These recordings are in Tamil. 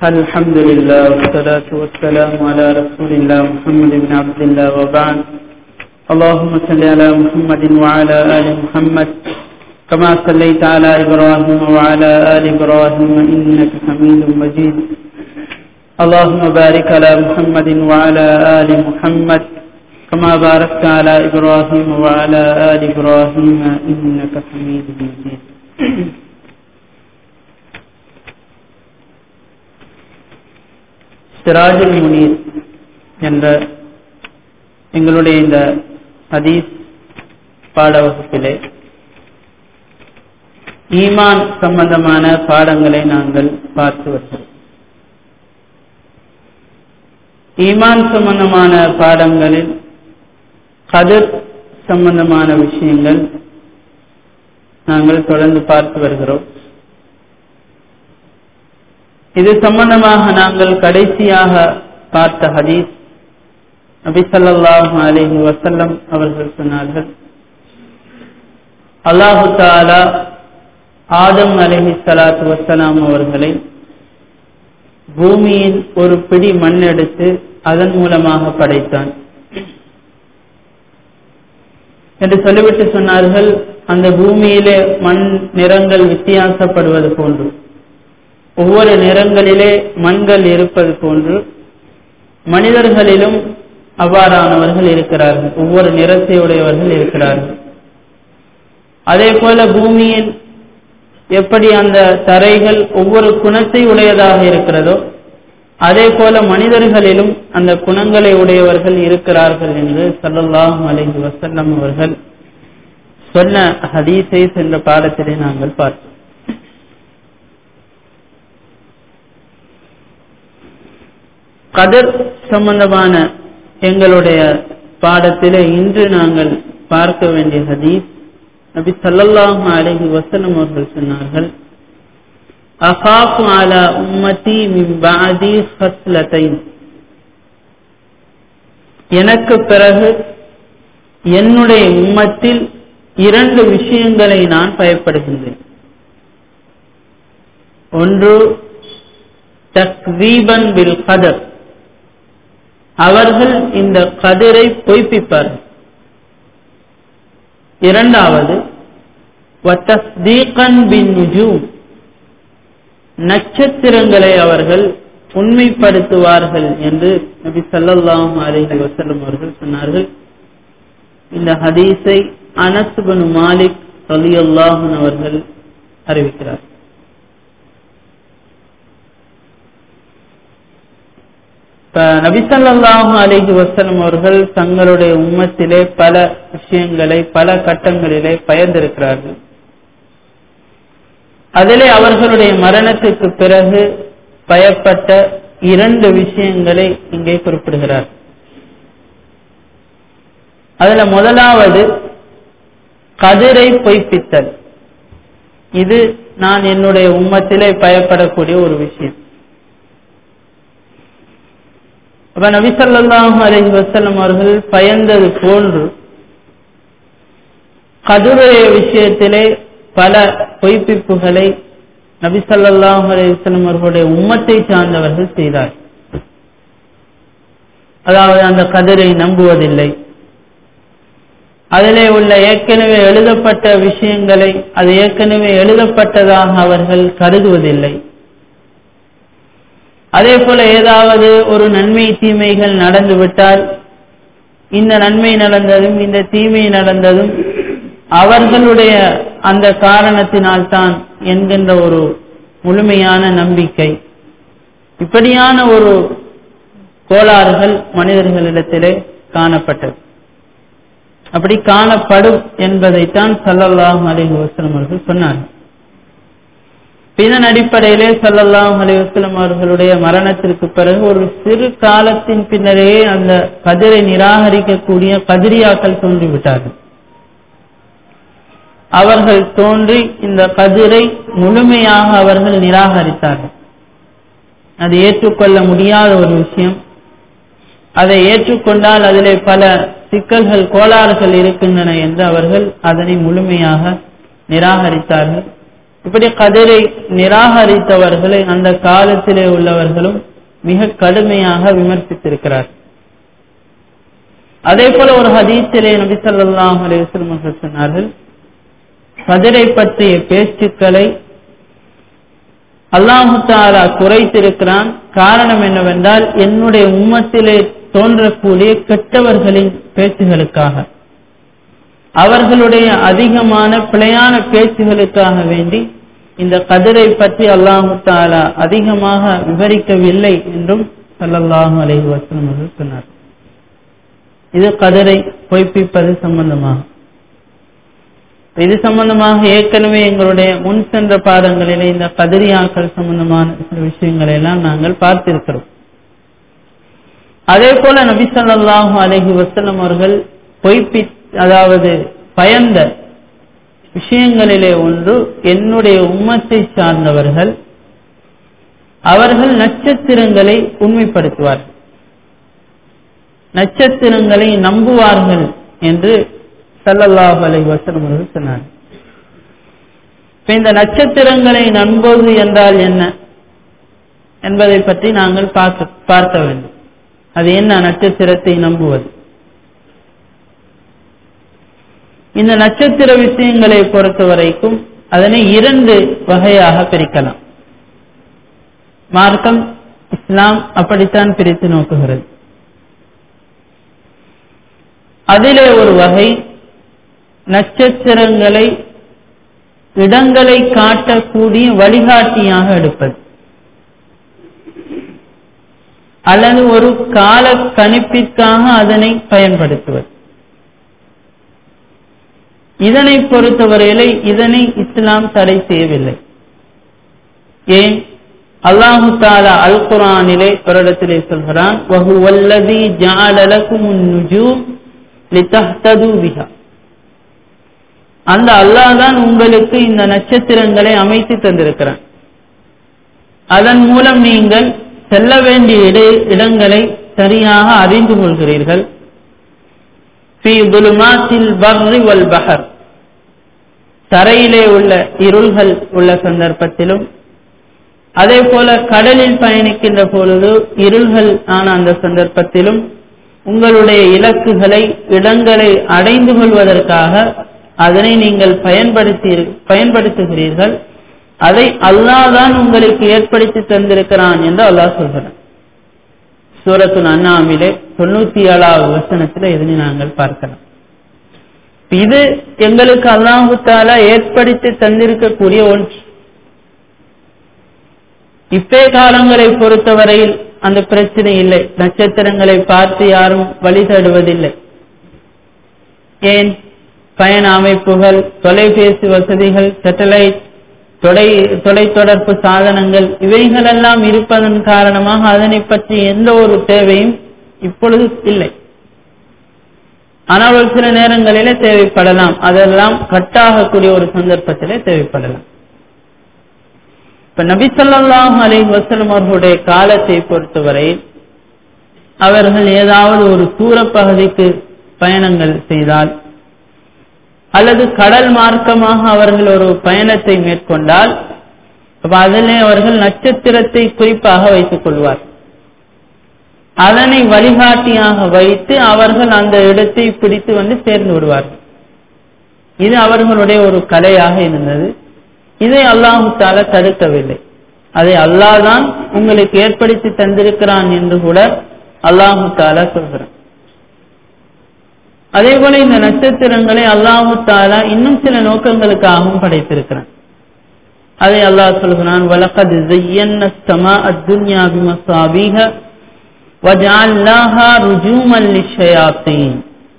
الحمد لله والصلاة والسلام على رسول الله محمد بن عبد الله وبعد اللهم صل على محمد وعلى آل محمد كما صليت على إبراهيم وعلى آل إبراهيم إنك حميد مجيد اللهم بارك على محمد وعلى آل محمد كما باركت على إبراهيم وعلى آل إبراهيم إنك حميد مجيد சிராஜுல் முனீர் என்ற எங்களுடைய இந்த ஹதீஸ் பாட வகுப்பிலே ஈமான் சம்பந்தமான பாடங்களை நாங்கள் பார்த்து வருகிறோம் ஈமான் சம்பந்தமான பாடங்களில் கதிர் சம்பந்தமான விஷயங்கள் நாங்கள் தொடர்ந்து பார்த்து வருகிறோம் இது சம்பந்தமாக நாங்கள் கடைசியாக பார்த்த ஹதீஸ் நபி சல்லாஹு அலஹி வசல்லம் அவர்கள் சொன்னார்கள் அல்லாஹு தாலா ஆதம் அலஹி சலாத்து வசலாம் அவர்களை பூமியில் ஒரு பிடி மண் எடுத்து அதன் மூலமாக படைத்தான் என்று சொல்லிவிட்டு சொன்னார்கள் அந்த பூமியிலே மண் நிறங்கள் வித்தியாசப்படுவது போன்று ஒவ்வொரு நிறங்களிலே மண்கள் இருப்பது போன்று மனிதர்களிலும் அவ்வாறானவர்கள் இருக்கிறார்கள் ஒவ்வொரு நிறத்தை உடையவர்கள் இருக்கிறார்கள் அதே போல பூமியில் எப்படி அந்த தரைகள் ஒவ்வொரு குணத்தை உடையதாக இருக்கிறதோ அதே போல மனிதர்களிலும் அந்த குணங்களை உடையவர்கள் இருக்கிறார்கள் என்று சல்லல்லாஹு அலைஹி வசல்லம் அவர்கள் சொன்ன ஹதீஸை சென்ற பாடத்திலே நாங்கள் பார்த்தோம் கதர் சம்பந்தமான எங்களுடைய பாடத்திலே இன்று நாங்கள் பார்க்க வேண்டிய ஹதீஸ் நபி சல்லல்லாஹு அலைஹி வசல்லம் அவர்கள் சொன்னார்கள் அகாஃபு அலா உம்மதி மின் பாதி ஹஸ்லத்தைன் எனக்கு பிறகு என்னுடைய உம்மத்தில் இரண்டு விஷயங்களை நான் பயப்படுகின்றேன் ஒன்று தக்வீபன் பில் கதர் அவர்கள் இந்த கதிரை பொய்ப்பிப்பார்கள் இரண்டாவது நட்சத்திரங்களை அவர்கள் உண்மைப்படுத்துவார்கள் என்று நபி சல்லாஹூ அலஹி வசல்லம் அவர்கள் சொன்னார்கள் இந்த ஹதீஸை அனசுபனு மாலிக் சலியல்லாஹன் அவர்கள் அறிவிக்கிறார் நபிசல்லாஹு அலிஹி வசலம் அவர்கள் தங்களுடைய உம்மத்திலே பல விஷயங்களை பல கட்டங்களிலே பயந்திருக்கிறார்கள் அதிலே அவர்களுடைய மரணத்துக்கு பிறகு பயப்பட்ட இரண்டு விஷயங்களை இங்கே குறிப்பிடுகிறார் அதுல முதலாவது கதிரை பொய்ப்பித்தல் இது நான் என்னுடைய உம்மத்திலே பயப்படக்கூடிய ஒரு விஷயம் அப்ப நபிசல்லாஹு அலஹி வசல்லம் அவர்கள் பயந்தது போன்று கதுரைய விஷயத்திலே பல பொய்ப்பிப்புகளை நபிசல்லாஹு அலிவசல்லம் அவர்களுடைய உம்மத்தை சார்ந்தவர்கள் செய்தார் அதாவது அந்த கதிரை நம்புவதில்லை அதிலே உள்ள ஏற்கனவே எழுதப்பட்ட விஷயங்களை அது ஏற்கனவே எழுதப்பட்டதாக அவர்கள் கருதுவதில்லை அதே போல ஏதாவது ஒரு நன்மை தீமைகள் நடந்துவிட்டால் இந்த நன்மை நடந்ததும் இந்த தீமை நடந்ததும் அவர்களுடைய அந்த காரணத்தினால்தான் என்கின்ற ஒரு முழுமையான நம்பிக்கை இப்படியான ஒரு கோளாறுகள் மனிதர்களிடத்திலே காணப்பட்டது அப்படி காணப்படும் என்பதைத்தான் சல்லல்லாஹ் அலிஹி வசலம் அவர்கள் சொன்னார்கள் இதன் அடிப்படையிலே சல்லல்லாஹ் அலிவஸ்லம் அவர்களுடைய மரணத்திற்கு பிறகு ஒரு சிறு காலத்தின் பின்னரே அந்த கதிரை நிராகரிக்கக்கூடிய கதிரியாக்கள் தோன்றிவிட்டார்கள் அவர்கள் தோன்றி இந்த கதிரை முழுமையாக அவர்கள் நிராகரித்தார்கள் அது ஏற்றுக்கொள்ள முடியாத ஒரு விஷயம் அதை ஏற்றுக்கொண்டால் அதிலே பல சிக்கல்கள் கோளாறுகள் இருக்கின்றன என்று அவர்கள் அதனை முழுமையாக நிராகரித்தார்கள் இப்படி கதிரை நிராகரித்தவர்களை அந்த காலத்திலே உள்ளவர்களும் மிக கடுமையாக விமர்சித்திருக்கிறார் அதே போல ஒரு ஹதீஸிலே நபி ஸல்லல்லாஹு அலைஹி வஸல்லம் அவர்கள் சொன்னார்கள் கதிரை பற்றிய பேச்சுக்களை அல்லாஹு தாலா குறைத்திருக்கிறான் காரணம் என்னவென்றால் என்னுடைய உம்மத்திலே தோன்றக்கூடிய கெட்டவர்களின் பேச்சுகளுக்காக அவர்களுடைய அதிகமான பிழையான பேச்சுகளுக்காக வேண்டி இந்த கதிரை பற்றி அல்லாஹு தாலா அதிகமாக விவரிக்கவில்லை என்றும் சல்லல்லாஹு அலைஹி வஸல்லம் அவர்கள் சொன்னார் இது கதிரை பொய்ப்பிப்பது சம்பந்தமாகும் இது சம்பந்தமாக ஏற்கனவே எங்களுடைய முன் சென்ற பாடங்களிலே இந்த கதிரியாக்கள் சம்பந்தமான சில விஷயங்களை எல்லாம் நாங்கள் பார்த்திருக்கிறோம் அதே போல நபி ஸல்லல்லாஹு அலைஹி வஸல்லம் அவர்கள் பொய்ப்பி அதாவது பயந்த விஷயங்களிலே ஒன்று என்னுடைய உம்மத்தை சார்ந்தவர்கள் அவர்கள் நட்சத்திரங்களை உண்மைப்படுத்துவார்கள் நட்சத்திரங்களை நம்புவார்கள் என்று சல்லல்லாஹு அலைஹி வஸல்லம் அவர்கள் சொன்னார் இப்ப இந்த நட்சத்திரங்களை நம்புவது என்றால் என்ன என்பதை பற்றி நாங்கள் பார்க்க பார்க்க வேண்டும் அது என்ன நட்சத்திரத்தை நம்புவது இந்த நட்சத்திர விஷயங்களை பொறுத்த வரைக்கும் அதனை இரண்டு வகையாக பிரிக்கலாம் மார்க்கம் இஸ்லாம் அப்படித்தான் பிரித்து நோக்குகிறது அதிலே ஒரு வகை நட்சத்திரங்களை இடங்களை காட்டக்கூடிய வழிகாட்டியாக எடுப்பது அல்லது ஒரு கால கணிப்பிற்காக அதனை பயன்படுத்துவது இதனை பொறுத்தவரையிலே இதனை இஸ்லாம் தடை செய்யவில்லை ஏன் அல்லாஹு தாலா அல் குரானிலே ஒரு இடத்திலே சொல்கிறான் வஹுவல்லதி ஜாலலக்கும் நுஜூம் லிதஹ்தது பிஹா அந்த அல்லாஹ் தான் உங்களுக்கு இந்த நட்சத்திரங்களை அமைத்து தந்திருக்கிறான் அதன் மூலம் நீங்கள் செல்ல வேண்டிய இட இடங்களை சரியாக அறிந்து கொள்கிறீர்கள் பஹர் தரையிலே உள்ள இருள்கள் உள்ள சந்தர்ப்பத்திலும் அதே போல கடலில் பயணிக்கின்ற பொழுது இருள்கள் ஆன அந்த சந்தர்ப்பத்திலும் உங்களுடைய இலக்குகளை இடங்களை அடைந்து கொள்வதற்காக அதனை நீங்கள் பயன்படுத்தி பயன்படுத்துகிறீர்கள் அதை அல்லாஹ் தான் உங்களுக்கு ஏற்படுத்தி தந்திருக்கிறான் என்று அல்லாஹ் சொல்கிறான் சூரத்து அண்ணாமிலே தொண்ணூத்தி ஏழாவது வசனத்துல இதனை நாங்கள் பார்க்கலாம் இது எங்களுக்கு அல்லாஹு தாலா ஏற்படுத்தி தந்திருக்கக்கூடிய ஒன்று இப்பே காலங்களை பொறுத்தவரையில் அந்த பிரச்சனை இல்லை நட்சத்திரங்களை பார்த்து யாரும் வழி தேடுவதில்லை ஏன் பயண அமைப்புகள் தொலைபேசி வசதிகள் சேட்டலைட் தொலை தொலைத்தொடர்பு சாதனங்கள் இவைகளெல்லாம் இருப்பதன் காரணமாக அதனை பற்றி எந்த ஒரு தேவையும் இப்பொழுது இல்லை ஆனால் ஒரு சில நேரங்களிலே தேவைப்படலாம் அதெல்லாம் கட்டாகக்கூடிய ஒரு சந்தர்ப்பத்திலே தேவைப்படலாம் இப்ப நபி சொல்லாஹ் அலி வசலம் அவர்களுடைய காலத்தை பொறுத்தவரை அவர்கள் ஏதாவது ஒரு தூரப்பகுதிக்கு பயணங்கள் செய்தால் அல்லது கடல் மார்க்கமாக அவர்கள் ஒரு பயணத்தை மேற்கொண்டால் அதிலே அவர்கள் நட்சத்திரத்தை குறிப்பாக வைத்துக் கொள்வார் அதனை வழிகாட்டியாக வைத்து அவர்கள் அந்த இடத்தை பிடித்து வந்து சேர்ந்து விடுவார்கள் இது அவர்களுடைய ஒரு கலையாக இருந்தது இதை அல்லாஹு தால தடுக்கவில்லை அதை அல்லாஹ் தான் உங்களுக்கு ஏற்படுத்தி தந்திருக்கிறான் என்று கூட அல்லாஹு தாலா சொல்கிறான் அதே போல இந்த நட்சத்திரங்களை அல்லாஹு தாலா இன்னும் சில நோக்கங்களுக்காகவும் படைத்திருக்கிறான் அதை அல்லாஹ் சொல்கிறான் வலக்கது ஜையன்ன ஸமா அத்துன்யா பிமஸாபிஹ வஜஅல்னாஹா ருஜூமன் லிஷயாத்தீன்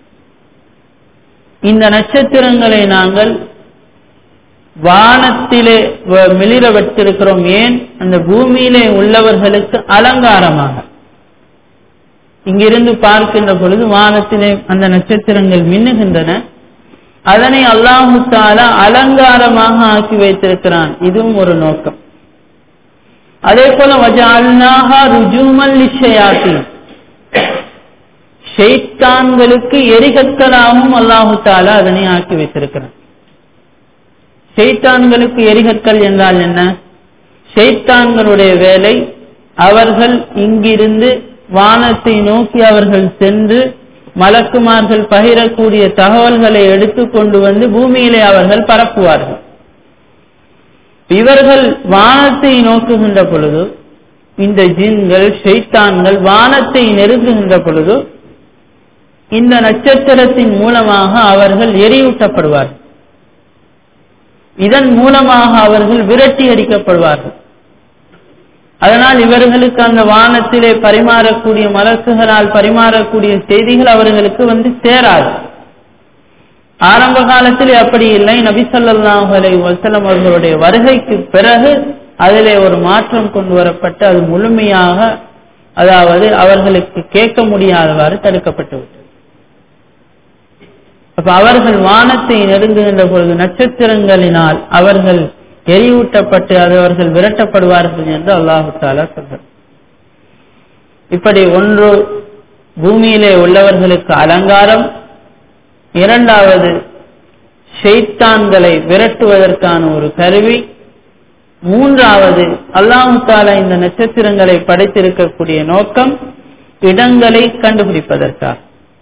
இந்த நட்சத்திரங்களை நாங்கள் வானத்திலே மிளிர வைத்திருக்கிறோம் ஏன் அந்த பூமியிலே உள்ளவர்களுக்கு அலங்காரமாக இங்கிருந்து பார்க்கின்ற பொழுது வானத்திலே அந்த நட்சத்திரங்கள் மின்னுகின்றன அதனை அல்லாஹு தாலா அலங்காரமாக ஆக்கி வைத்திருக்கிறான் இதுவும் ஒரு நோக்கம் அதே போல வஜால்னாஹா ருஜூமல் லிஷயாத்தி ஷெய்தான்களுக்கு எரிகற்களாகவும் அல்லாஹு தாலா அதனை ஆக்கி வைத்திருக்கிறான் ஷைத்தான்களுக்கு எரிகற்கள் என்றால் என்ன ஷைத்தான்களுடைய வேலை அவர்கள் இங்கிருந்து வானத்தை நோக்கி அவர்கள் சென்று மலக்குமார்கள் பகிரக்கூடிய தகவல்களை எடுத்து கொண்டு வந்து பூமியிலே அவர்கள் பரப்புவார்கள் இவர்கள் வானத்தை நோக்குகின்ற பொழுது இந்த ஜின்கள் ஷைத்தான்கள் வானத்தை நெருங்குகின்ற பொழுது இந்த நட்சத்திரத்தின் மூலமாக அவர்கள் எரியூட்டப்படுவார்கள் இதன் மூலமாக அவர்கள் விரட்டி அடிக்கப்படுவார்கள் அதனால் இவர்களுக்கு அந்த வானத்திலே பரிமாறக்கூடிய மலக்குகளால் பரிமாறக்கூடிய செய்திகள் அவர்களுக்கு வந்து சேராது ஆரம்ப காலத்தில் அப்படி இல்லை நபி சொல்லாஹ் அலை வசலம் அவர்களுடைய வருகைக்கு பிறகு அதிலே ஒரு மாற்றம் கொண்டு வரப்பட்டு அது முழுமையாக அதாவது அவர்களுக்கு கேட்க முடியாதவாறு தடுக்கப்பட்டு விட்டது அப்ப அவர்கள் வானத்தை நெருங்குகின்ற பொழுது நட்சத்திரங்களினால் அவர்கள் எரியூட்டப்பட்டு அது அவர்கள் விரட்டப்படுவார்கள் என்று அல்லாஹு தாலா சொல்றார் இப்படி ஒன்று பூமியிலே உள்ளவர்களுக்கு அலங்காரம் இரண்டாவது ஷெய்தான்களை விரட்டுவதற்கான ஒரு கருவி மூன்றாவது அல்லாஹு தாலா இந்த நட்சத்திரங்களை படைத்திருக்கக்கூடிய நோக்கம் இடங்களை கண்டுபிடிப்பதற்காக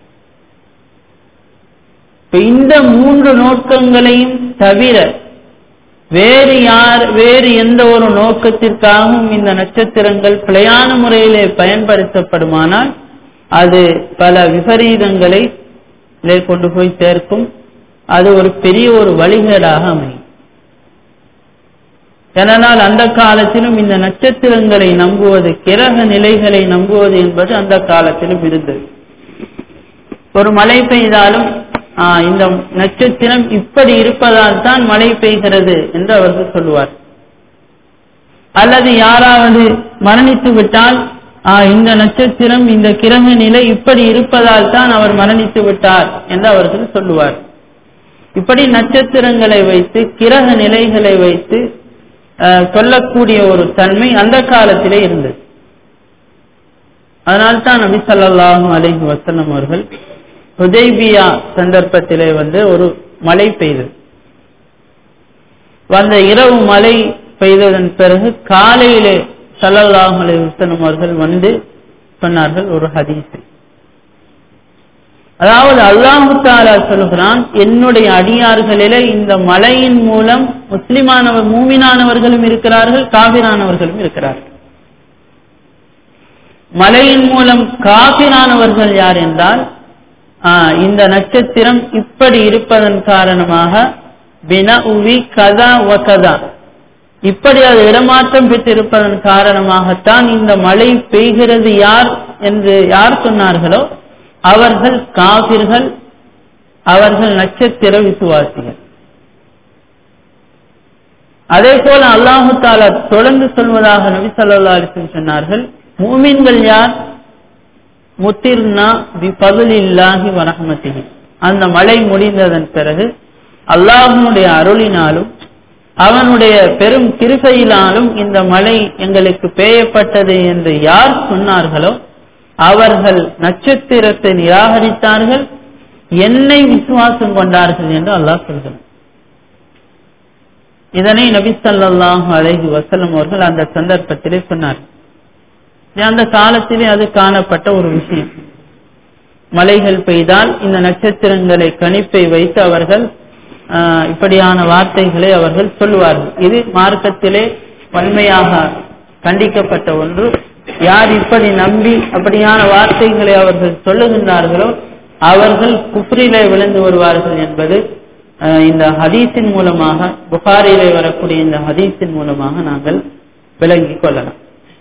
இந்த மூன்று நோக்கங்களையும் தவிர வேறு யார் வேறு எந்த ஒரு நோக்கத்திற்காகவும் இந்த நட்சத்திரங்கள் பிழையான முறையிலே பயன்படுத்தப்படுமானால் அது பல விபரீதங்களை கொண்டு போய் சேர்க்கும் அது ஒரு பெரிய ஒரு வழிகேடாக அமையும் அதனால் அந்த காலத்திலும் இந்த நட்சத்திரங்களை நம்புவது கிரக நிலைகளை நம்புவது என்பது அந்த காலத்திலும் இருந்தது ஒரு மழை பெய்தாலும் இந்த நட்சத்திரம் இப்படி இருப்பதால் தான் மழை பெய்கிறது என்று அவர்கள் சொல்லுவார் அல்லது யாராவது மரணித்து விட்டால் இந்த நட்சத்திரம் இந்த கிரக நிலை இப்படி இருப்பதால் தான் அவர் மரணித்து விட்டார் என்று அவர்கள் சொல்லுவார் இப்படி நட்சத்திரங்களை வைத்து கிரக நிலைகளை வைத்து சொல்லக்கூடிய ஒரு தன்மை அந்த காலத்திலே இருந்தது அதனால்தான் நபி சொல்லாஹும் அலைஹி வசல்லம் அவர்கள் ஹுதைபியா சந்தர்ப்பத்திலே வந்து ஒரு மழை பெய்தது வந்த இரவு மழை பெய்ததன் பிறகு காலையிலே சல்லல்லாஹு அலைஹி வஸல்லம் அவர்கள் வந்து சொன்னார்கள் ஒரு ஹதீஸ் அதாவது அல்லாஹு தாலா சொல்கிறான் என்னுடைய அடியார்களிலே இந்த மலையின் மூலம் முஸ்லிமானவர் மூமினானவர்களும் இருக்கிறார்கள் காபிரானவர்களும் இருக்கிறார்கள் மலையின் மூலம் காபிரானவர்கள் யார் என்றால் இந்த நட்சத்திரம் இப்படி இருப்பதன் காரணமாக பின உவி கதா வ கதா இப்படி அது இடமாற்றம் பெற்றிருப்பதன் காரணமாகத்தான் இந்த மழை பெய்கிறது யார் என்று யார் சொன்னார்களோ அவர்கள் காபிர்கள் அவர்கள் நட்சத்திர விசுவாசிகள் அதே போல அல்லாஹு தாலா தொடர்ந்து சொல்வதாக நபி சொல்லா அலிசன் சொன்னார்கள் மூமின்கள் யார் முத்திர்னா பி பதுலில்லாஹி வரஹமத்திஹி அந்த மழை முடிந்ததன் பிறகு அல்லாஹனுடைய அருளினாலும் அவனுடைய பெரும் கிருபையினாலும் இந்த மழை எங்களுக்கு பேயப்பட்டது என்று யார் சொன்னார்களோ அவர்கள் நட்சத்திரத்தை நிராகரித்தார்கள் என்னை விசுவாசம் கொண்டார்கள் என்று அல்லாஹ் சொல்கிறார் இதனை நபி சல்லாஹு அலஹி வசலம் அவர்கள் அந்த சந்தர்ப்பத்திலே சொன்னார் அந்த காலத்திலே அது காணப்பட்ட ஒரு விஷயம் மலைகள் பெய்தால் இந்த நட்சத்திரங்களை கணிப்பை வைத்து அவர்கள் இப்படியான வார்த்தைகளை அவர்கள் சொல்லுவார்கள் இது மார்க்கத்திலே வன்மையாக கண்டிக்கப்பட்ட ஒன்று யார் இப்படி நம்பி அப்படியான வார்த்தைகளை அவர்கள் சொல்லுகின்றார்களோ அவர்கள் குப்ரிலே விழுந்து வருவார்கள் என்பது இந்த ஹதீஸின் மூலமாக புகாரிலே வரக்கூடிய இந்த ஹதீஸின் மூலமாக நாங்கள் விளங்கிக் கொள்ளலாம்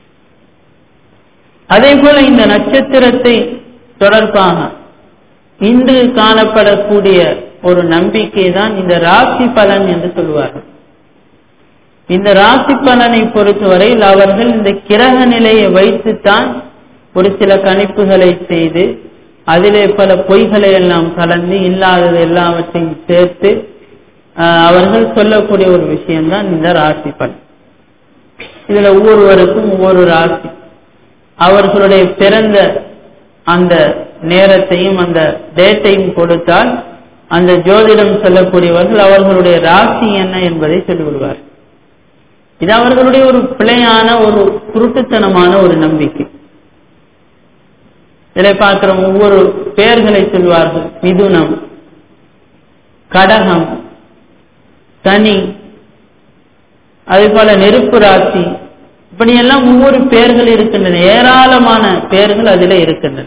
அதே போல இந்த நட்சத்திரத்தை தொடர்பாக இன்று காணப்படக்கூடிய ஒரு நம்பிக்கை தான் இந்த ராசி பலன் என்று சொல்வார்கள் இந்த ராசி பலனை பொறுத்தவரையில் அவர்கள் இந்த கிரக நிலையை வைத்துத்தான் ஒரு சில கணிப்புகளை செய்து அதிலே பல பொய்களை எல்லாம் கலந்து இல்லாதது எல்லாவற்றையும் சேர்த்து அவர்கள் சொல்லக்கூடிய ஒரு விஷயம்தான் இந்த ராசி பலன் இதுல ஒவ்வொருவருக்கும் ஒவ்வொரு ராசி அவர்களுடைய பிறந்த அந்த நேரத்தையும் அந்த டேட்டையும் கொடுத்தால் அந்த ஜோதிடம் சொல்லக்கூடியவர்கள் அவர்களுடைய ராசி என்ன என்பதை சொல்லிவிடுவார் இது அவர்களுடைய ஒரு பிழையான ஒரு குருட்டுத்தனமான ஒரு நம்பிக்கை இதில் பார்க்கிற ஒவ்வொரு பெயர்களை சொல்வார்கள் மிதுனம் கடகம் தனி அதே போல நெருப்பு ராசி இப்படியெல்லாம் ஒவ்வொரு பெயர்கள் இருக்கின்றன ஏராளமான பெயர்கள் அதில் இருக்கின்றன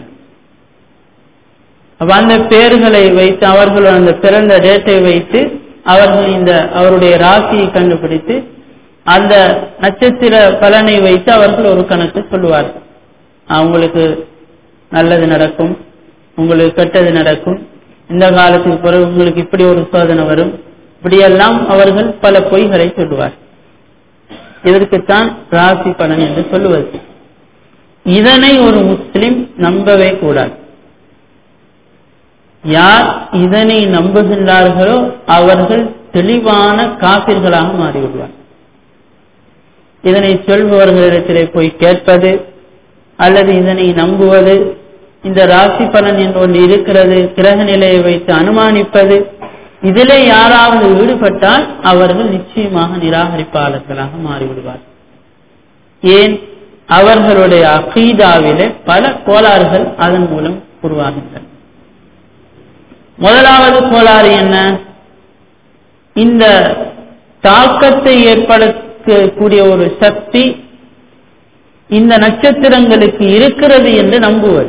அப்ப அந்த பெயர்களை வைத்து அவர்கள் அந்த பிறந்த டேட்டை வைத்து அவர்கள் இந்த அவருடைய ராசியை கண்டுபிடித்து அந்த நட்சத்திர பலனை வைத்து அவர்கள் ஒரு கணக்கு சொல்லுவார்கள் அவங்களுக்கு நல்லது நடக்கும் உங்களுக்கு கெட்டது நடக்கும் இந்த காலத்துக்கு பிறகு உங்களுக்கு இப்படி ஒரு சோதனை வரும் இப்படியெல்லாம் அவர்கள் பல பொய்களை சொல்லுவார் இதற்குத்தான் ராசி பலன் என்று சொல்லுவது இதனை ஒரு முஸ்லிம் நம்பவே கூடாது யார் இதனை நம்புகின்றார்களோ அவர்கள் தெளிவான காப்பிர்களாக மாறிவிடுவார் இதனை சொல்பவர்களிடத்திலே போய் கேட்பது அல்லது இதனை நம்புவது இந்த ராசி பலன் என்று ஒன்று இருக்கிறது கிரக நிலையை வைத்து அனுமானிப்பது இதிலே யாராவது ஈடுபட்டால் அவர்கள் நிச்சயமாக நிராகரிப்பாளர்களாக மாறிவிடுவார் ஏன் அவர்களுடைய அகீதாவிலே பல கோளாறுகள் அதன் மூலம் உருவாகின்றன முதலாவது கோளாறு என்ன இந்த தாக்கத்தை ஏற்படுத்தக்கூடிய ஒரு சக்தி இந்த நட்சத்திரங்களுக்கு இருக்கிறது என்று நம்புவது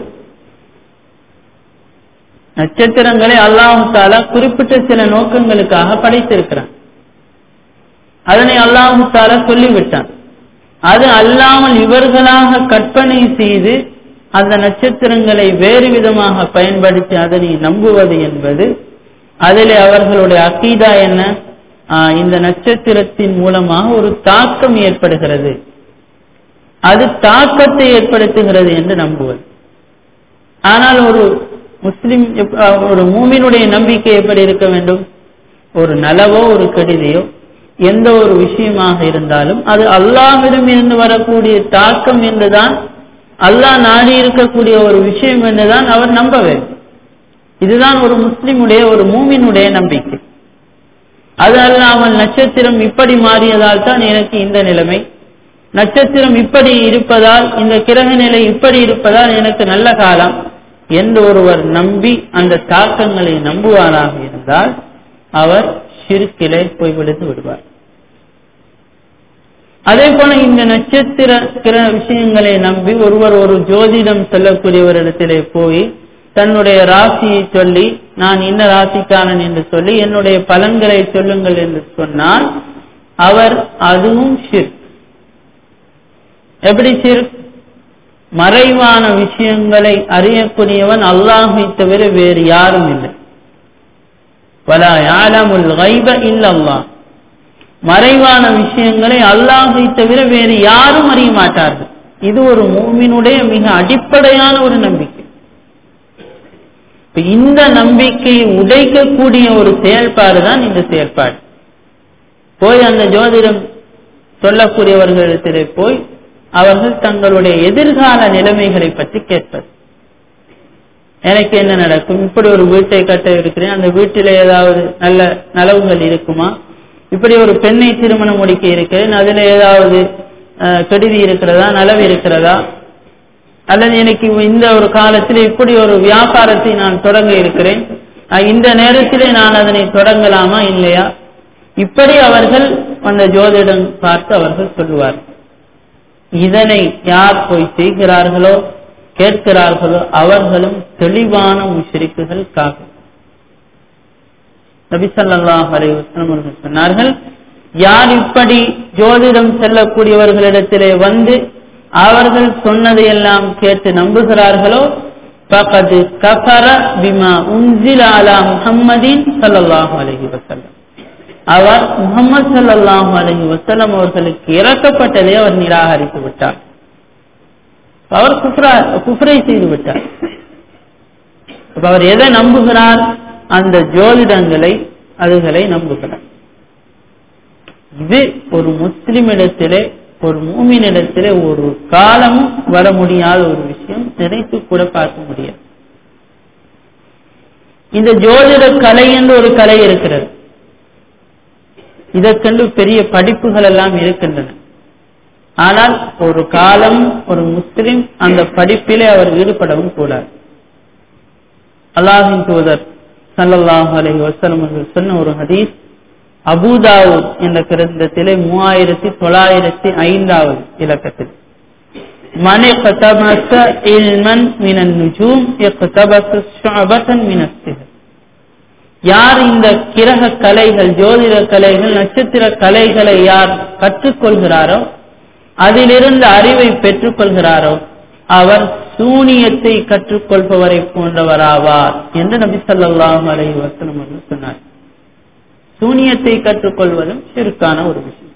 நட்சத்திரங்களை அல்லாஹு தாலா குறிப்பிட்ட சில நோக்கங்களுக்காக படைத்திருக்கிறான் அதனை அல்லாஹு தாலா சொல்லிவிட்டான் அது அல்லாமல் இவர்களாக கற்பனை செய்து அந்த நட்சத்திரங்களை வேறு விதமாக பயன்படுத்தி அதனை நம்புவது என்பது அதிலே அவர்களுடைய அக்கீதா என்ன இந்த நட்சத்திரத்தின் மூலமாக ஒரு தாக்கம் ஏற்படுகிறது அது தாக்கத்தை ஏற்படுத்துகிறது என்று நம்புவது ஆனால் ஒரு முஸ்லிம் ஒரு மூமினுடைய நம்பிக்கை எப்படி இருக்க வேண்டும் ஒரு நலவோ ஒரு கெடுதியோ எந்த ஒரு விஷயமாக இருந்தாலும் அது அல்லாஹிடம் இருந்து வரக்கூடிய தாக்கம் என்றுதான் அல்லாஹ் நாடி இருக்கக்கூடிய ஒரு விஷயம் என்றுதான் அவர் நம்ப வேண்டும் இதுதான் ஒரு முஸ்லிமுடைய ஒரு மூமினுடைய நம்பிக்கை அது அல்லாமல் நட்சத்திரம் இப்படி மாறியதால் தான் எனக்கு இந்த நிலைமை நட்சத்திரம் இப்படி இருப்பதால் இந்த கிரக நிலை இப்படி இருப்பதால் எனக்கு நல்ல காலம் என்று ஒருவர் நம்பி அந்த தாக்கங்களை நம்புவாராக இருந்தால் அவர் சிறுக்கிலே போய் விழுந்து விடுவார் அதே போல இந்த நட்சத்திர கிர விஷயங்களை நம்பி ஒருவர் ஒரு ஜோதிடம் சொல்லக்கூடியவரிடத்திலே போய் தன்னுடைய ராசியை சொல்லி நான் இன்ன ராசிக்காரன் என்று சொல்லி என்னுடைய பலன்களை சொல்லுங்கள் என்று சொன்னால் அவர் அதுவும் ஷிர் எப்படி ஷிர் மறைவான விஷயங்களை அறியக்கூடியவன் அல்லாஹை தவிர வேறு யாரும் இல்லை வலா யாலமுல் கைப இல்லல்லா மறைவான விஷயங்களை அல்லாஹை தவிர வேறு யாரும் அறிய மாட்டார்கள் இது ஒரு மூமினுடைய மிக அடிப்படையான ஒரு நம்பிக்கை இந்த நம்பிக்கையை உடைக்கக்கூடிய ஒரு செயல்பாடு தான் இந்த செயல்பாடு போய் அந்த ஜோதிடம் சொல்லக்கூடியவர்களிடத்திலே போய் அவர்கள் தங்களுடைய எதிர்கால நிலைமைகளை பற்றி கேட்பது எனக்கு என்ன நடக்கும் இப்படி ஒரு வீட்டை கட்ட இருக்கிறேன் அந்த வீட்டில் ஏதாவது நல்ல நலவுகள் இருக்குமா இப்படி ஒரு பெண்ணை திருமணம் முடிக்க இருக்கிறேன் அதுல ஏதாவது கெடுதி இருக்கிறதா நலவு இருக்கிறதா அல்லது எனக்கு இந்த ஒரு காலத்தில் இப்படி ஒரு வியாபாரத்தை நான் தொடங்க இருக்கிறேன் இந்த நேரத்திலே நான் அதனை தொடங்கலாமா இல்லையா இப்படி அவர்கள் அந்த ஜோதிடம் பார்த்து அவர்கள் சொல்லுவார் இதனை யார் போய் செய்கிறார்களோ கேட்கிறார்களோ அவர்களும் தெளிவான முஷரிக்குகள் காக்கும் நபிசல்லாஹ் அலைவசனம் அவர்கள் சொன்னார்கள் யார் இப்படி ஜோதிடம் செல்லக்கூடியவர்களிடத்திலே வந்து அவர்கள் சொன்னதையெல்லாம் கேட்டு நம்புகிறார்களோ பகது கஃபர பிமா உன்சில அலா முஹம்மதின் சல்லல்லாஹு அலைஹி வஸல்லம் அவர் முகமது சல்லாஹு அலஹி வசலம் அவர்களுக்கு இறக்கப்பட்டதை அவர் நிராகரித்து விட்டார் அவர் குஃப்ரா குஃப்ரை செய்து விட்டார் அவர் எதை நம்புகிறார் அந்த ஜோதிடங்களை அதுகளை நம்புகிறார் இது ஒரு முஸ்லிமிடத்திலே ஒரு மூமினிடத்திலே ஒரு காலமும் வர முடியாத ஒரு விஷயம் நினைத்து கூட பார்க்க முடியாது இந்த ஜோதிட கலை என்று ஒரு கலை இருக்கிறது இதற்கென்று பெரிய படிப்புகள் எல்லாம் இருக்கின்றன ஆனால் ஒரு காலம் ஒரு முஸ்லிம் அந்த படிப்பிலே அவர் ஈடுபடவும் கூடாது அல்லாஹின் தூதர் சல்லல்லாஹு அலைஹி வஸல்லம் அவர்கள் சொன்ன ஒரு ஹதீஸ் அபூதாவூத் என்ற கிரந்தத்திலே மூவாயிரத்தி தொள்ளாயிரத்தி ஐந்தாவது இலக்கத்தில் மணி கதபச இல்மன் மினன் நுஜூம் இக்தபச ஷுஅபத்தன் மினஸ் சிஹர் யார் இந்த கிரக கலைகள் ஜோதிட கலைகள் நட்சத்திர கலைகளை யார் கற்றுக்கொள்கிறாரோ அதிலிருந்து அறிவை பெற்றுக்கொள்கிறாரோ அவர் சூனியத்தை கற்றுக்கொள்பவரை போன்றவராவார் என்று நபி ஸல்லல்லாஹு அலைஹி வஸல்லம் அவர்கள் சொன்னார் சூனியத்தை கற்றுக்கொள்வதும் சிறுக்கான ஒரு விஷயம்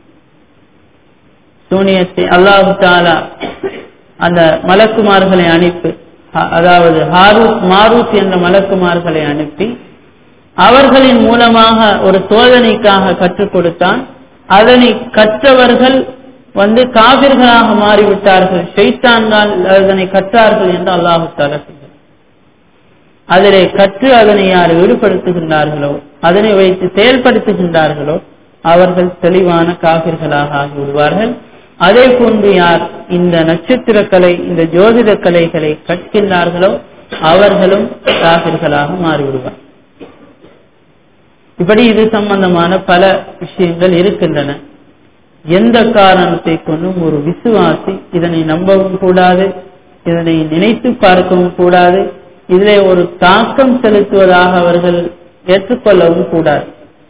சூனியத்தை அல்லாஹு தாலா அந்த மலக்குமார்களை அனுப்பி அதாவது ஹாரூத் மாரூத் என்ற மலக்குமார்களை அனுப்பி அவர்களின் மூலமாக ஒரு சோதனைக்காக கற்றுக் கொடுத்தான் அதனை கற்றவர்கள் வந்து காவிர்களாக மாறிவிட்டார்கள் ஷைத்தான்கள் அதனை கற்றார்கள் என்று அல்லாஹு தாலா அதிலே கற்று அதனை யார் ஈடுபடுத்துகின்றார்களோ அதனை வைத்து செயல்படுத்துகின்றார்களோ அவர்கள் தெளிவான காவிர்களாக ஆகிவிடுவார்கள் அதே போன்று யார் இந்த நட்சத்திர கலை இந்த ஜோதிட கலைகளை கற்கின்றார்களோ அவர்களும் காவிர்களாக மாறிவிடுவார் இப்படி இது சம்பந்தமான பல விஷயங்கள் இருக்கின்றன எந்த காரணத்தை கொண்டும் ஒரு விசுவாசி இதனை நம்பவும் கூடாது இதனை நினைத்து பார்க்கவும் கூடாது இதிலே ஒரு தாக்கம் செலுத்துவதாக அவர்கள் ஏற்றுக்கொள்ளவும் கூடாது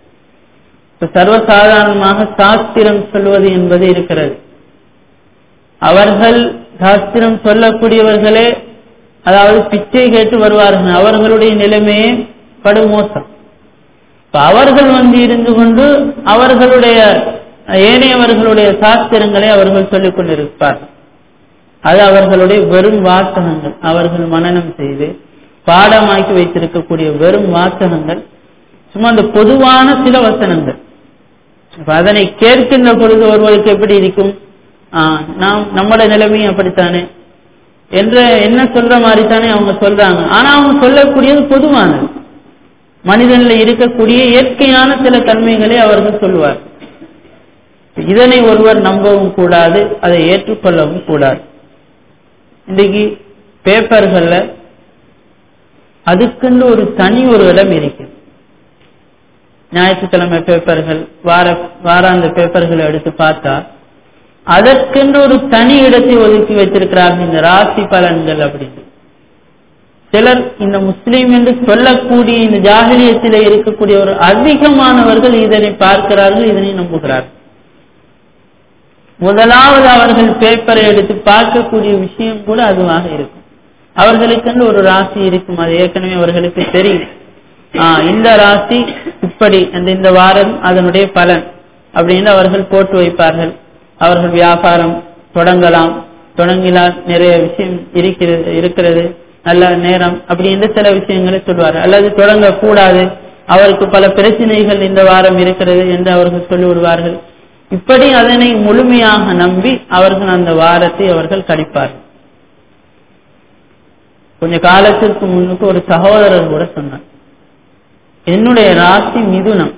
சர்வசாதாரணமாக சாஸ்திரம் சொல்வது என்பது இருக்கிறது அவர்கள் சாஸ்திரம் சொல்லக்கூடியவர்களே அதாவது பிச்சை கேட்டு வருவார்கள் அவர்களுடைய நிலைமையே படுமோசம் அவர்கள் வந்து இருந்து கொண்டு அவர்களுடைய ஏனையவர்களுடைய சாஸ்திரங்களை அவர்கள் சொல்லிக் கொண்டிருப்பார்கள் அது அவர்களுடைய வெறும் வாசகங்கள் அவர்கள் மனநம் செய்து பாடமாக்கி வைத்திருக்கக்கூடிய வெறும் வாசகங்கள் சும்மா அந்த பொதுவான சில வசனங்கள் அதனை கேட்கின்ற பொழுது ஒருவருக்கு எப்படி இருக்கும் நாம் நம்மளோட நிலைமையும் அப்படித்தானே என்ற என்ன சொல்ற மாதிரி தானே அவங்க சொல்றாங்க ஆனா அவங்க சொல்லக்கூடியது பொதுவானது மனிதனில் இருக்கக்கூடிய இயற்கையான சில தன்மைகளை அவர்கள் சொல்லுவார் இதனை ஒருவர் நம்பவும் கூடாது அதை ஏற்றுக்கொள்ளவும் கூடாது இன்றைக்கு பேப்பர்கள்ல அதுக்குன்னு ஒரு தனி ஒரு இடம் இருக்கு ஞாயிற்றுக்கிழமை பேப்பர்கள் வார வாராந்த பேப்பர்களை எடுத்து பார்த்தா அதற்கென்று ஒரு தனி இடத்தை ஒதுக்கி வைத்திருக்கிறார்கள் இந்த ராசி பலன்கள் அப்படின்னு சிலர் இந்த முஸ்லீம் என்று சொல்லக்கூடிய இந்த ஜாகிலியத்தில் இருக்கக்கூடிய ஒரு அதிகமானவர்கள் இதனை பார்க்கிறார்கள் இதனை நம்புகிறார்கள் முதலாவது அவர்கள் பேப்பரை எடுத்து பார்க்கக்கூடிய விஷயம் கூட அதுவாக இருக்கும் அவர்களுக்கென்று ஒரு ராசி இருக்கும் அது ஏற்கனவே அவர்களுக்கு தெரியும் இந்த ராசி இப்படி அந்த இந்த வாரம் அதனுடைய பலன் அப்படின்னு அவர்கள் போட்டு வைப்பார்கள் அவர்கள் வியாபாரம் தொடங்கலாம் தொடங்கினால் நிறைய விஷயம் இருக்கிறது இருக்கிறது நல்ல நேரம் அப்படி என்று சில விஷயங்களை சொல்வார்கள் அல்லது தொடங்க கூடாது அவருக்கு பல பிரச்சனைகள் இந்த வாரம் இருக்கிறது என்று அவர்கள் சொல்லிவிடுவார்கள் இப்படி அதனை முழுமையாக நம்பி அவர்கள் அந்த வாரத்தை அவர்கள் கணிப்பார்கள் கொஞ்ச காலத்திற்கு முன்னுக்கு ஒரு சகோதரர் கூட சொன்னார் என்னுடைய ராசி மிதுனம்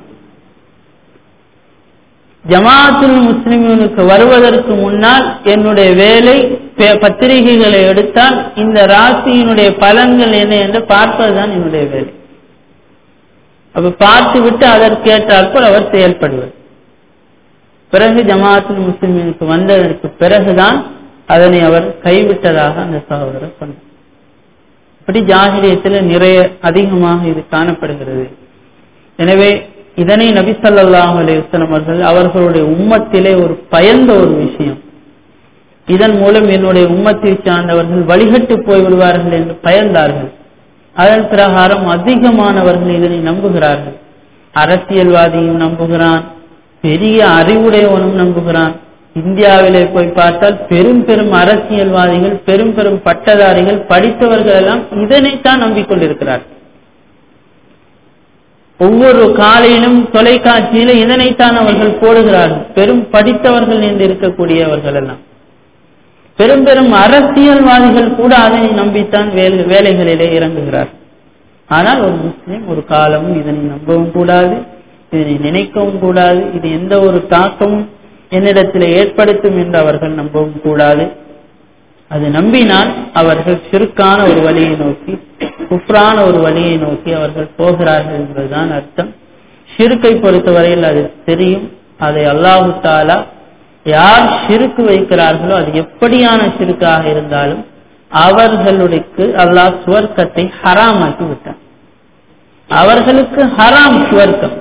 ஜமாத்துல் முஸ்லிம்களுக்கு வருவதற்கு முன்னால் என்னுடைய வேலை பத்திரிகைகளை எடுத்தால் இந்த ராசியினுடைய பலன்கள் என்ன என்று பார்ப்பதுதான் என்னுடைய வேலை அப்ப பார்த்து விட்டு அதற்கேற்றாற்போல் அவர் செயல்படுவார் பிறகு ஜமாத்துல் முஸ்லிம்களுக்கு வந்ததற்கு பிறகுதான் அதனை அவர் கைவிட்டதாக அந்த சகோதரர் சொன்னார் இப்படி ஜாகிரியத்தில் நிறைய அதிகமாக இது காணப்படுகிறது எனவே இதனை நபி சல்லாஹ் அலையுஸ்லம் அவர்கள் அவர்களுடைய உம்மத்திலே ஒரு பயந்த ஒரு விஷயம் இதன் மூலம் என்னுடைய உம்மத்தை சார்ந்தவர்கள் வழிகட்டு போய்விடுவார்கள் என்று பயந்தார்கள் அதன் பிரகாரம் அதிகமானவர்கள் இதனை நம்புகிறார்கள் அரசியல்வாதியும் நம்புகிறான் பெரிய அறிவுடையவனும் நம்புகிறான் இந்தியாவிலே போய் பார்த்தால் பெரும் பெரும் அரசியல்வாதிகள் பெரும் பெரும் பட்டதாரிகள் படித்தவர்கள் எல்லாம் இதனைத்தான் நம்பிக்கொண்டிருக்கிறார்கள் ஒவ்வொரு காலையிலும் தொலைக்காட்சியில இதனைத்தான் அவர்கள் போடுகிறார்கள் பெரும் படித்தவர்கள் என்று இருக்கக்கூடியவர்கள் எல்லாம் பெரும் பெரும் அரசியல்வாதிகள் கூட அதனை நம்பித்தான் வேலைகளிலே இறங்குகிறார் ஆனால் ஒரு முஸ்லீம் ஒரு காலமும் இதனை நம்பவும் கூடாது இதனை நினைக்கவும் கூடாது இது எந்த ஒரு தாக்கமும் என்னிடத்தில் ஏற்படுத்தும் என்று அவர்கள் நம்பவும் கூடாது அது நம்பினால் அவர்கள் சிறுக்கான ஒரு வழியை நோக்கி குஃப்ரான ஒரு வழியை நோக்கி அவர்கள் போகிறார்கள் என்பதுதான் அர்த்தம் ஷிருக்கை பொறுத்தவரையில் அது தெரியும் அதை அல்லாஹு தாலா யார் ஷிருக்கு வைக்கிறார்களோ அது எப்படியான ஷிருக்காக இருந்தாலும் அவர்களுக்கு அல்லாஹ் சுவர்க்கத்தை ஹராமாக்கி விட்டார் அவர்களுக்கு ஹராம் சுவர்க்கம்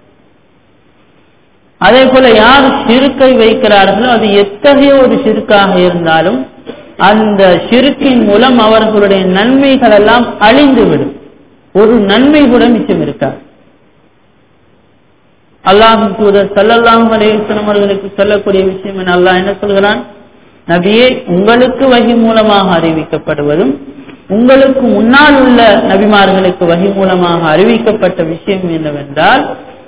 அதே போல யார் சிறுக்கை வைக்கிறார்களோ அது எத்தகைய ஒரு சிறுக்காக இருந்தாலும் அந்த சிறுக்கின் மூலம் அவர்களுடைய நன்மைகள் எல்லாம் அழிந்துவிடும் ஒரு நன்மை கூட மிச்சம் இருக்காது அல்லாஹும் தூதர் சல்லல்லாஹு அலையம் அவர்களுக்கு சொல்லக்கூடிய விஷயம் என அல்லாஹ் என்ன சொல்கிறான் நபியே உங்களுக்கு வகி மூலமாக அறிவிக்கப்படுவதும் உங்களுக்கு முன்னால் உள்ள நபிமார்களுக்கு வகி மூலமாக அறிவிக்கப்பட்ட விஷயம் என்னவென்றால்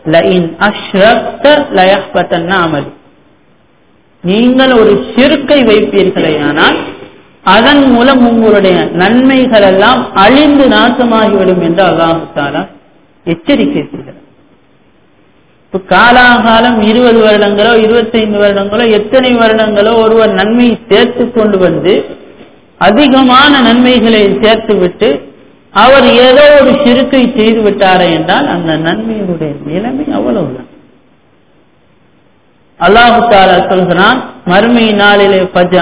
அமல் நீங்கள் ஒரு சிறுக்கை வைப்பீர்களேயானால் அதன் மூலம் உங்களுடைய நன்மைகள் எல்லாம் அழிந்து நாசமாகிவிடும் என்று அல்லாஹு தாலா எச்சரிக்கை செய்கிறார் இப்ப காலாகாலம் இருபது வருடங்களோ இருபத்தைந்து வருடங்களோ எத்தனை வருடங்களோ ஒருவர் நன்மையை சேர்த்து கொண்டு வந்து அதிகமான நன்மைகளை சேர்த்து விட்டு அவர் ஏதோ ஒரு சிறுக்கை செய்து விட்டாரே என்றால் அந்த நன்மையினுடைய நிலைமை அவ்வளவுதான் அல்லாஹு தாலா சொல்கிறான் மறுமை நாளிலே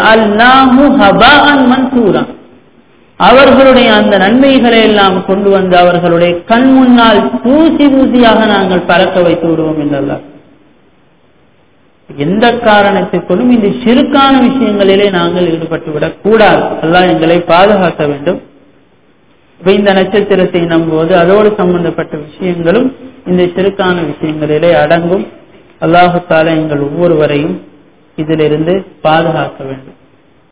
மன்சூரா அவர்களுடைய அந்த நன்மைகளை எல்லாம் கொண்டு வந்து அவர்களுடைய கண் முன்னால் தூசி தூசியாக நாங்கள் பறக்க வைத்து விடுவோம் என்றார் எந்த காரணத்திற்குள்ளும் இந்த சிறுக்கான விஷயங்களிலே நாங்கள் ஈடுபட்டு விடக் கூடாது அல்லாஹ் எங்களை பாதுகாக்க வேண்டும் இப்ப இந்த நட்சத்திரத்தை நம்புவது அதோடு சம்பந்தப்பட்ட விஷயங்களும் இந்த சிறுக்கான விஷயங்களிலே அடங்கும் அல்லாஹு தாலா எங்கள் ஒவ்வொருவரையும் இதிலிருந்து பாதுகாக்க வேண்டும்